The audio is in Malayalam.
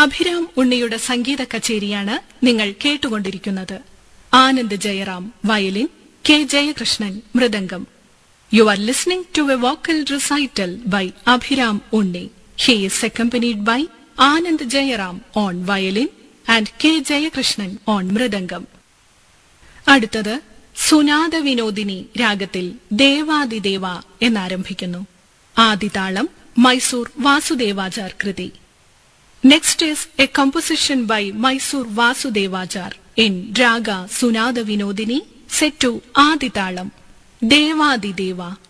അഭിരാം ഉണ്ണിയുടെ സംഗീത കച്ചേരിയാണ് നിങ്ങൾ കേട്ടുകൊണ്ടിരിക്കുന്നത് Anand Jayaram violin K Jayakrishnan mridangam you are listening to a vocal recital by Abhiram Unni he is accompanied by Anand Jayaram on violin and K Jayakrishnan on mridangam അടുത്തത് സുനാദ വിനോദിനി രാഗത്തിൽ ദേവാദിദേവ എന്നാരംഭിക്കുന്നു ആദിതാളം Mysore Vasudevachar kriti next is a composition by Mysore Vasudevachar in raga Sunada Vinodini set to Aditalam ദേവാദിദേവ